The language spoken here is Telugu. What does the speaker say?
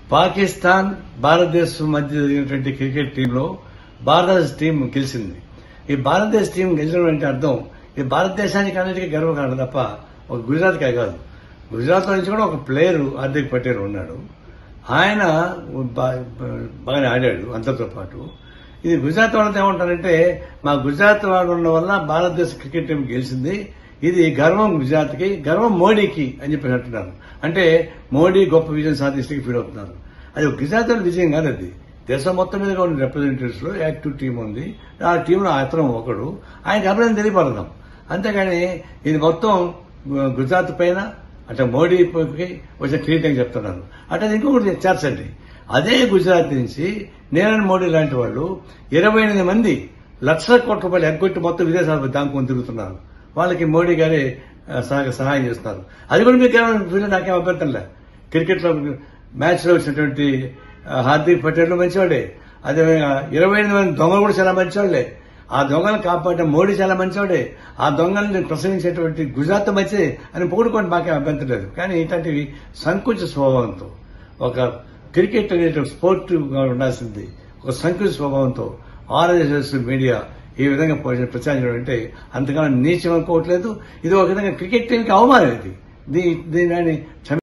పాకిస్తాన్ భారతదేశం మధ్య జరిగినటువంటి క్రికెట్ టీంలో భారతదేశ టీం గెలిచింది ఈ భారతదేశ టీం గెలిచడం అంటే అర్థం ఈ భారతదేశానికి అన్నిటికీ గర్వకారణం తప్ప ఒక గుజరాత్కే కాదు గుజరాత్ నుంచి కూడా ఒక ప్లేయర్ హార్దిక్ పటేల్ ఉన్నాడు ఆయన బా- బాగానే ఆడాడు అందరితో పాటు ఇది గుజరాత్ వాళ్ళతో ఏమంటారంటే మా గుజరాత్ వాళ్ళు ఉన్న వల్ల భారతదేశ క్రికెట్ టీం గెలిచింది ఇది గర్వం గుజరాత్కి గర్వం మోడీకి అని చెప్పి అంటున్నారు అంటే మోడీ గొప్ప విజయం సాధిస్తే ఫీల్ అవుతున్నారు అది ఒక గుజరాత్ వాళ్ళ విజయం కాదు అది దేశం మొత్తం మీద ఉన్న రిప్రజెంటేటివ్స్ లో యాక్టివ్ టీం ఉంది ఆ టీంలో అతను ఒకడు ఆయనకి అభినందన తెలియపడదాం అంతేగాని ఇది మొత్తం గు- గుజరాత్ పైన అంటే మోడీకి వచ్చే క్రియేట్ అని చెప్తున్నారు అంటే అది ఇంకొకటి చేర్చండి అదే గుజరాత్ నుంచి నీరన్ మోడీ లాంటి వాళ్ళు ఇరవై ఎనిమిది మంది లక్షల కోట్ల రూపాయలు ఎగ్గొట్టి మొత్తం విదేశాలకు దాముకొని తిరుగుతున్నారు వాళ్ళకి మోడీ గారే ఆ, సహ- సహాయం చేస్తున్నారు అది కూడా మీకు ఏమైనా వీళ్ళు నాకేం అభ్యంతరం లే క్రికెట్ లో మ్యాచ్ లో వచ్చినటువంటి ఆ, హార్దిక్ పటేల్ మంచివాడే అదే ఇరవై ఎనిమిది మంది దొంగలు కూడా చాలా మంచివాళ్లే ఆ దొంగలను కాపాడిన మోడీ చాలా మంచివాడే ఆ దొంగల్ని ప్రసవించేటువంటి గుజరాత్ మంచిది అని పొగుడుకొని మాకేం అభ్యంతరం లేదు కానీ ఇట్లాంటివి సంకుచ స్వభావంతో ఒక క్రికెట్ అనేటువంటి స్పోర్ట్ గా ఉండాల్సింది ఒక సంకుచ స్వభావంతో ఆర్ఎస్ఎస్ మీడియా ఈ విధంగా పోయి- ప్రచారం చేయడం అంటే అంతగానో నీచం అనుకోవట్లేదు ఇది ఒక విధంగా క్రికెట్ టీంకి అవమానం ఇది దీ- దీని క్షమ